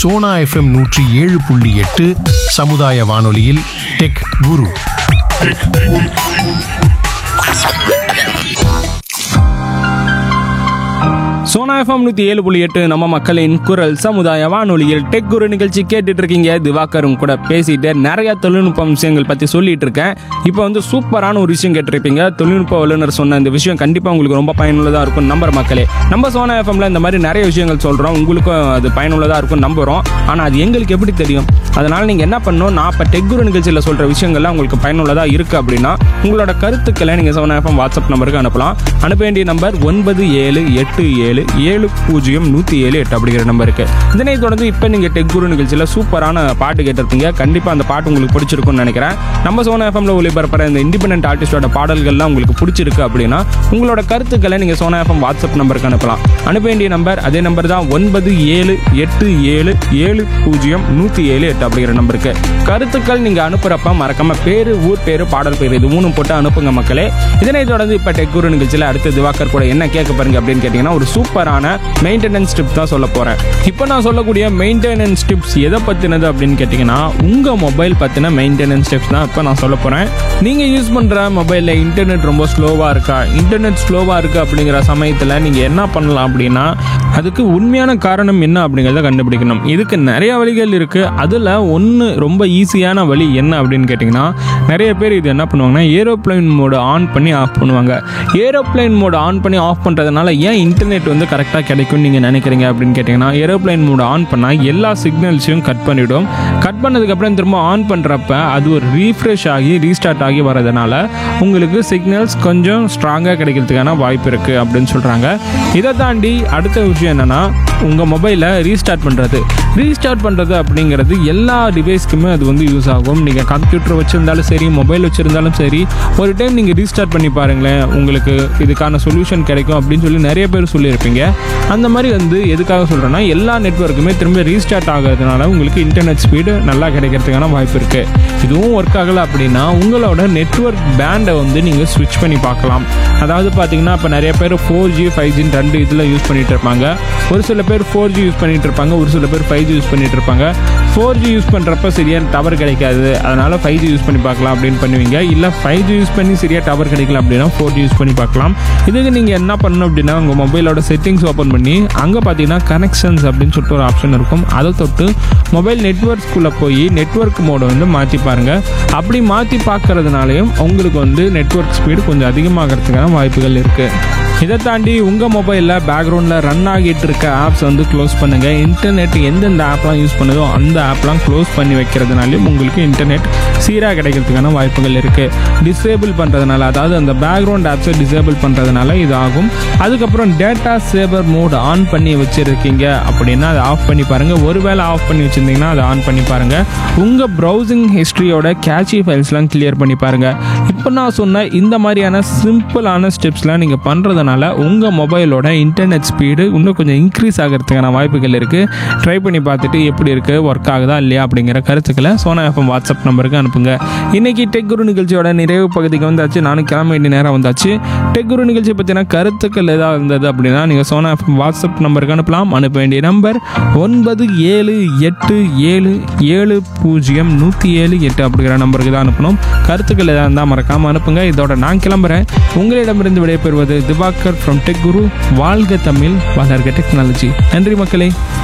Sona FM நூற்றி ஏழு புள்ளி எட்டு சமுதாய வானொலியில் டெக் குரு சோனா எஃப்எம் நூற்றி ஏழு புள்ளி எட்டு நம்ம மக்களின் குரல் சமுதாய வானொலியில் டெக் குரு நிகழ்ச்சி கேட்டுட்டு இருக்கீங்க திவாகரும் கூட பேசிட்டு நிறைய தொழில்நுட்ப விஷயங்கள் பற்றி சொல்லிட்டு இருக்கேன் இப்போ வந்து சூப்பரான ஒரு விஷயம் கேட்டிருப்பீங்க தொழில்நுட்ப வல்லுநர் சொன்ன இந்த விஷயம் கண்டிப்பாக உங்களுக்கு ரொம்ப பயனுள்ளதாக இருக்கும் நம்புற மக்களே நம்ம சோனா எஃப்எம்ல இந்த மாதிரி நிறைய விஷயங்கள் சொல்கிறோம் உங்களுக்கும் அது பயனுள்ளதாக இருக்கும் நம்புகிறோம் ஆனால் அது எங்களுக்கு எப்படி தெரியும் அதனால் நீங்கள் என்ன பண்ணணும் நான் இப்போ டெக் குரு நிகழ்ச்சியில் சொல்கிற விஷயங்கள்லாம் உங்களுக்கு பயனுள்ளதாக இருக்குது அப்படின்னா உங்களோட கருத்துக்களை நீங்கள் சோனா எஃப்எம் வாட்ஸ்அப் நம்பருக்கு அனுப்பலாம் அனுப்ப வேண்டிய நம்பர் ஒன்பது ஏழு எட்டு ஏழு ஏழு பூஜ்ஜியம் நூற்றி ஏழு எட்டு அப்படிங்கிற நம்பருக்கு இதனை தொடர்ந்து இப்போ நீங்கள் டெக் குரு நிகழ்ச்சியில் சூப்பரான பாட்டு கேட்டிருப்பீங்க கண்டிப்பாக அந்த பாட்டு உங்களுக்கு பிடிச்சிருக்கும்னு நினைக்கிறேன் நம்ம சோனா எஃப்எம்ல ஒளிபரப்புற இந்த இண்டிபெண்டன்ட் ஆர்டிஸ்டோட பாடல்கள்லாம் உங்களுக்கு பிடிச்சிருக்கு அப்படின்னா உங்களோட கருத்துக்களை நீங்கள் சோனா எஃப்எம் வாட்ஸ்அப் நம்பருக்கு அனுப்பலாம் அனுப்ப வேண்டிய நம்பர் அதே நம்பர் தான் ஒன்பது ஏழு எட்டு ஏழு ஏழு பூஜ்ஜியம் நூற்றி ஏழு எட்டு அப்படிங்கிற நம்பருக்கு கருத்துக்கள் நீங்கள் அனுப்புகிறப்ப மறக்காம பேர் ஊர் பேர் பாடல் பேர் இது மூணும் போட்டு அனுப்புங்க மக்களே இதனை தொடர்ந்து இப்போ டெக் குரு நிகழ்ச்சியில் அடுத்து திவாகர் கூட என்ன கேட்க பாருங்க அப்படின்னு கேட்டிங்கன்னா ஒரு சூப்பரான மெயின்டெனன்ஸ் டிப்ஸ் தான் சொல்ல போகிறேன் இப்போ நான் சொல்லக்கூடிய மெயின்டெனன்ஸ் டிப்ஸ் எதை பற்றினது அப்படின்னு கேட்டிங்கன்னா உங்கள் மொபைல் பற்றின மெயின்டெனன்ஸ் டிப்ஸ் தான் இப்போ நான் சொல்ல போகிறேன் நீங்கள் யூஸ் பண்ணுற மொபைலில் இன்டர்நெட் ரொம்ப ஸ்லோவாக இருக்கா இன்டர்நெட் ஸ்லோவாக இருக்குது அப்படிங்கிற சமயத்தில் நீங்கள் என்ன பண்ணலாம் அப்படின்னா அதுக்கு உண்மையான காரணம் என்ன அப்படிங்கிறத கண்டுபிடிக்கணும் இதுக்கு நிறைய வழிகள் இருக்குது அதில் ஒன்று ரொம்ப ஈஸியான வழி என்ன அப்படின்னு கேட்டிங்கன்னா நிறைய பேர் இது என்ன பண்ணுவாங்கன்னா ஏரோப்ளைன் மோடு ஆன் பண்ணி ஆஃப் பண்ணுவாங்க ஏரோப்ளைன் மோடு ஆன் பண்ணி ஆஃப் பண்ணுறதுனால ஏன் இன்டர்நெட் வந்து கரெக்டாக கிடைக்கும்னு நீங்கள் நினைக்கிறீங்க அப்படின்னு கேட்டிங்கன்னா ஏரோப்ளைன் மோடு ஆன் பண்ணால் எல்லா சிக்னல்ஸையும் கட் பண்ணிவிடும் கட் பண்ணதுக்கப்புறம் திரும்ப ஆன் பண்ணுறப்ப அது ஒரு ரீஃப்ரெஷ் ஆகி ரீஸ்டார்ட் ஆகி வரதுனால உங்களுக்கு சிக்னல்ஸ் கொஞ்சம் ஸ்ட்ராங்காக கிடைக்கிறதுக்கான வாய்ப்பு இருக்குது அப்படின்னு சொல்கிறாங்க இதை தாண்டி அடுத்த விஷயம் என்னென்னா உங்கள் மொபைலை ரீஸ்டார்ட் பண்ணுறது ரீஸ்டார்ட் பண்ணுறது அப்படிங்கிறது எல்லா டிவைஸ்க்குமே அது வந்து யூஸ் ஆகும் நீங்கள் கம்ப்யூட்டர் வச்சுருந்தாலும் சரி மொபைல் வச்சுருந்தாலும் சரி ஒரு டைம் நீங்கள் ரீஸ்டார்ட் பண்ணி பாருங்களேன் உங்களுக்கு இதுக்கான சொல்யூஷன் கிடைக்கும் அப்படின்னு சொல்லி நிறைய பேர் சொல்லியிருப்பீங்க அந்த மாதிரி வந்து எதுக்காக சொல்கிறேன்னா எல்லா நெட்ஒர்க்குமே திரும்ப ரீஸ்டார்ட் ஆகிறதுனால உங்களுக்கு இன்டர்நெட் ஸ்பீடு நல்லா கிடைக்கிறதுக்கான வாய்ப்பு இருக்குது இதுவும் ஒர்க் ஆகலை அப்படின்னா உங்களோட நெட்ஒர்க் பேண்டை வந்து நீங்கள் ஸ்விட்ச் பண்ணி பார்க்கலாம் அதாவது பார்த்தீங்கன்னா இப்போ நிறைய பேர் ஃபோர் ஜி ஃபைவ் ஜின்னு ரெண்டு இதில் யூஸ் பண்ணிட்டு இருப்பாங்க ஒரு சில பேர் ஃபோர் ஜி யூஸ் பண்ணிட்டு இருப்பாங்க ஒரு சில பேர் ஃபைவ் ஜி யூஸ் பண்ணிட்டு இருப்பாங்க ஃபோர் ஜி யூஸ் பண்ணுறப்ப சரியான டவர் கிடைக்காது அதனால் ஃபைவ் ஜி யூஸ் பண்ணி பார்க்கலாம் அப்படின்னு பண்ணுவீங்க இல்லை ஃபைவ் ஜி யூஸ் பண்ணி சரியாக டவர் கிடைக்கல அப்படின்னா ஃபோர் ஜி யூஸ் பண்ணி பார்க்கலாம் இதுக்கு நீங்கள் என்ன பண்ணணும் அப்படின்னா உங்கள் மொபைலோட செட்டிங்ஸ் ஓப்பன் பண்ணி அங்கே பார்த்தீங்கன்னா கனெக்ஷன்ஸ் அப்படின்னு சொல்லிட்டு ஒரு ஆப்ஷன் இருக்கும் அதை தொட்டு மொபைல் நெட்ஒர்க்ஸ்குள்ளே போய் நெட்ஒர்க் மோடை வந்து மாற்றி பாருங்கள் அப்படி மாற்றி பார்க்கறதுனாலையும் உங்களுக்கு வந்து நெட்ஒர்க் ஸ்பீடு கொஞ்சம் அதிகமாகிறதுக்கான வாய்ப்புகள் இருக்குது இதை தாண்டி உங்கள் மொபைலில் பேக்ரவுண்டில் ரன் ஆகிட்டு இருக்க ஆப்ஸ் வந்து க்ளோஸ் பண்ணுங்கள் இன்டர்நெட் எந்தெந்த ஆப்லாம் யூஸ் பண்ணுதோ அந்த ஆப்லாம் க்ளோஸ் பண்ணி வைக்கிறதுனாலையும் உங்களுக்கு இன்டர்நெட் சீராக கிடைக்கிறதுக்கான வாய்ப்புகள் இருக்குது டிசேபிள் பண்ணுறதுனால அதாவது அந்த பேக்ரவுண்ட் ஆப்ஸை டிசேபிள் பண்ணுறதுனால இது ஆகும் அதுக்கப்புறம் டேட்டா சேவர் மோட் ஆன் பண்ணி வச்சுருக்கீங்க அப்படின்னா அதை ஆஃப் பண்ணி பாருங்கள் ஒருவேளை ஆஃப் பண்ணி வச்சுருந்தீங்கன்னா அதை ஆன் பண்ணி பாருங்கள் உங்கள் ப்ரௌசிங் ஹிஸ்ட்ரியோட கேட்சி ஃபைல்ஸ்லாம் கிளியர் பண்ணி பாருங்கள் இப்போ நான் சொன்ன இந்த மாதிரியான சிம்பிளான ஸ்டெப்ஸ்லாம் நீங்கள் பண்ணுறதுனால உங்கள் மொபைலோட இன்டர்நெட் ஸ்பீடு இன்னும் கொஞ்சம் இன்க்ரீஸ் ஆகிறதுக்கான வாய்ப்புகள் இருக்குது ட்ரை பண்ணி பார்த்துட்டு எப்படி இருக்குது ஒர்க் ஆகுதா இல்லையா அப்படிங்கிற கருத்துக்களை சோனா எஃப்எம் வாட்ஸ்அப் நம்பருக்கு அனுப்புங்க இன்னைக்கு டெக் குரு நிகழ்ச்சியோட நிறைவு பகுதிக்கு வந்தாச்சு நானும் கிளம்ப வேண்டிய நேரம் வந்தாச்சு டெக் குரு நிகழ்ச்சி பற்றின கருத்துக்கள் ஏதாவது இருந்தது அப்படின்னா நீங்கள் சோனா எஃப்எம் வாட்ஸ்அப் நம்பருக்கு அனுப்பலாம் அனுப்ப வேண்டிய நம்பர் ஒன்பது ஏழு எட்டு ஏழு ஏழு பூஜ்ஜியம் நூற்றி ஏழு எட்டு அப்படிங்கிற நம்பருக்கு தான் அனுப்பணும் கருத்துக்கள் எதாவது இருந்தால் மறக்காமல் அனுப்புங்க இதோட நான் கிளம்புறேன் உங்களிடமிருந்து விடைபெறுவது திவாகர் ஃப்ரம் டெக் குரு வாழ்க தமிழ் வளர்க டெக்னாலஜி நன்றி மக்களே